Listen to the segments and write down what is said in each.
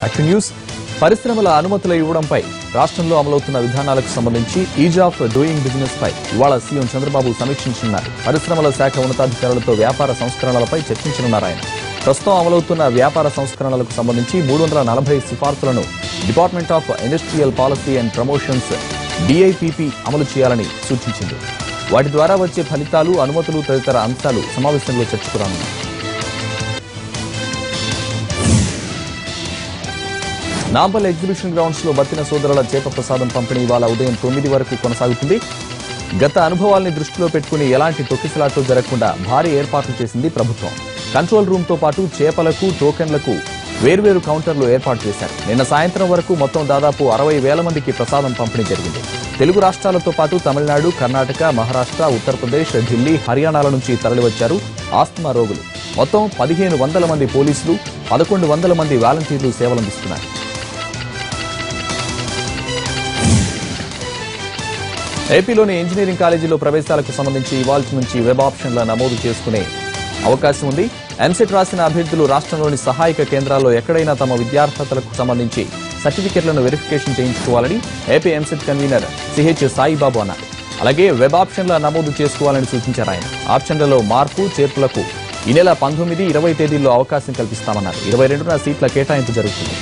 action news పరిశ్రమల అనుమతుల ఇవ్వడంపై రాష్ట్రంలో అమలవుతున్న విధానాలకు సంబంధించి ఈజ్ ఆఫ్ డూయింగ్ బిజినెస్ పై ఇవాళ సీఎం చంద్రబాబు సమీక్షించనున్నారు పరిశ్రమల శాఖ ఉన్నతాధికారులతో వ్యాపార సంస్కరణలపై చర్చించనున్నారు ఆయన ప్రస్తుతం అమలవుతున్న వ్యాపార సంస్కరణలకు సంబంధించి మూడు వందల నలభై సిఫార్సులను department of industrial policy and promotions DIPP అమలు చేయాలని సూచించింది వాటి ద్వారా వచ్చే ఫలితాలు అనుమతులు తదితర అంశాలు సమావేశంలో చర్చకు రానున్నాయి నాంపల్ ఎగ్జిబిషన్ గ్రౌండ్స్ లో బత్తిన సోదరుల చేప ప్రసాదం పంపిణీ ఇవాళ ఉదయం తొమ్మిది వరకు కొనసాగుతుంది గత అనుభవాల్ని దృష్టిలో పెట్టుకుని ఎలాంటి తొక్కిసలాట్లు జరగకుండా భారీ ఏర్పాట్లు చేసింది ప్రభుత్వం కంట్రోల్ రూమ్ తో పాటు చేపలకు టోకెన్లకు వేర్వేరు కౌంటర్లు ఏర్పాటు చేశారు నిన్న సాయంత్రం వరకు మొత్తం దాదాపు అరవై వేల మందికి ప్రసాదం పంపిణీ జరిగింది తెలుగు రాష్ట్రాలతో పాటు తమిళనాడు కర్ణాటక మహారాష్ట్ర ఉత్తరప్రదేశ్ ఢిల్లీ హర్యానాల నుంచి తరలివచ్చారు ఆస్తమా రోగులు మొత్తం పదిహేను వందల మంది పోలీసులు పదకొండు వందల మంది వాలంటీర్లు సేవలందిస్తున్నారు ఏపీలోని ఇంజనీరింగ్ కాలేజీలో ప్రవేశాలకు సంబంధించి ఇవాల్టి నుంచి వెబ్ ఆప్షన్ల నమోదు చేసుకునే అవకాశం ఉంది ఎంసెట్ రాసిన అభ్యర్థులు రాష్ట్రంలోని సహాయక కేంద్రాల్లో ఎక్కడైనా తమ విద్యార్హతలకు సంబంధించి సర్టిఫికెట్లను వెరిఫికేషన్ చేయించుకోవాలని AP EAMCET convenor CH Saibabu అన్నారు అలాగే వెబ్ ఆప్షన్ల నమోదు చేసుకోవాలని సూచించారు ఆయన ఆప్షన్లలో మార్పు చేర్పులకు ఈ నెల పంతొమ్మిది ఇరవై తేదీల్లో అవకాశం కల్పిస్తామన్నారు ఇరవై రెండున సీట్ల కేటాయింపు జరుగుతుంది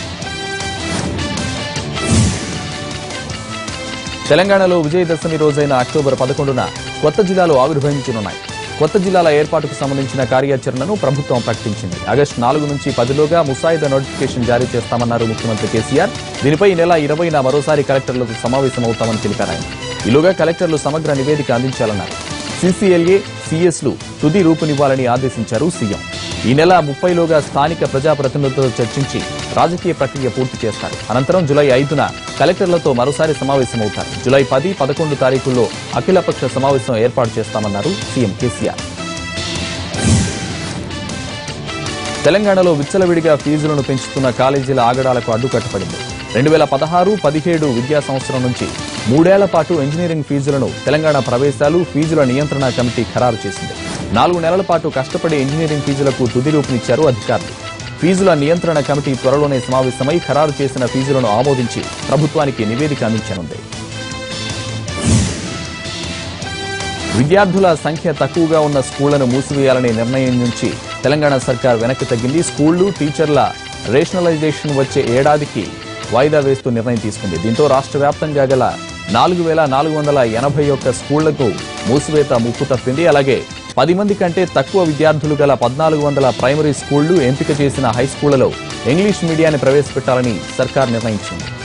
తెలంగాణలో విజయదశమి రోజైన అక్టోబర్ పదకొండున కొత్త జిల్లాలు ఆవిర్భవించనున్నాయి కొత్త జిల్లాల ఏర్పాటుకు సంబంధించిన కార్యాచరణను ప్రభుత్వం ప్రకటించింది ఆగస్టు నాలుగు నుంచి పదిలోగా ముసాయిదా నోటిఫికేషన్ జారీ చేస్తామన్నారు ముఖ్యమంత్రి కేసీఆర్ దీనిపై ఈ నెల ఇరవైన మరోసారి కలెక్టర్లతో సమావేశమవుతామని తెలిపారు ఆయన ఈలోగా కలెక్టర్లు సమగ్ర నివేదిక అందించాలన్నారు సీసీఎల్ఏ సీఎస్లు తుది రూపునివ్వాలని ఆదేశించారు సీఎం ఈ నెల ముప్పైలోగా స్థానిక ప్రజాప్రతినిధులతో చర్చించి రాజకీయ ప్రక్రియ పూర్తి చేస్తారు అనంతరం జులై ఐదున కలెక్టర్లతో మరోసారి సమావేశమవుతారు జులై పది పదకొండు తారీఖుల్లో అఖిలపక్ష సమావేశం ఏర్పాటు చేస్తామన్నారు సీఎం కేసీఆర్ తెలంగాణలో విచ్చలవిడిగా ఫీజులను పెంచుతున్న కాలేజీల ఆగడాలకు అడ్డుకట్టపడింది రెండు వేల పదహారు పదిహేడు విద్యా సంవత్సరం నుంచి మూడేళ్ల పాటు ఇంజనీరింగ్ ఫీజులను తెలంగాణ ప్రవేశాలు ఫీజుల నియంత్రణ కమిటీ ఖరారు చేసింది నాలుగు నెలల పాటు కష్టపడి ఇంజనీరింగ్ ఫీజులకు తుది రూపునిచ్చారు అధికారులు ఫీజుల నియంత్రణ కమిటీ త్వరలోనే సమావేశమై ఖరారు చేసిన ఫీజులను ఆమోదించి ప్రభుత్వానికి నివేదిక అందించనుంది విద్యార్థుల సంఖ్య తక్కువగా ఉన్న స్కూళ్లను మూసివేయాలనే నిర్ణయం నుంచి తెలంగాణ సర్కార్ వెనక్కి తగ్గింది స్కూళ్లు టీచర్ల రేషనలైజేషన్ వచ్చే ఏడాదికి వాయిదా వేస్తూ నిర్ణయం తీసుకుంది దీంతో రాష్ట్ర వ్యాప్తంగా గల నాలుగు వేల నాలుగు వందల ఎనభై ఒక్క స్కూళ్లకు మూసివేత ముప్పు తప్పింది అలాగే పది మంది కంటే తక్కువ విద్యార్థులు గల పద్నాలుగు వందల ప్రైమరీ స్కూళ్లు ఎంపిక చేసిన హై స్కూళ్లలో ఇంగ్లీష్ మీడియాన్ని ప్రవేశపెట్టాలని సర్కార్ నిర్ణయించింది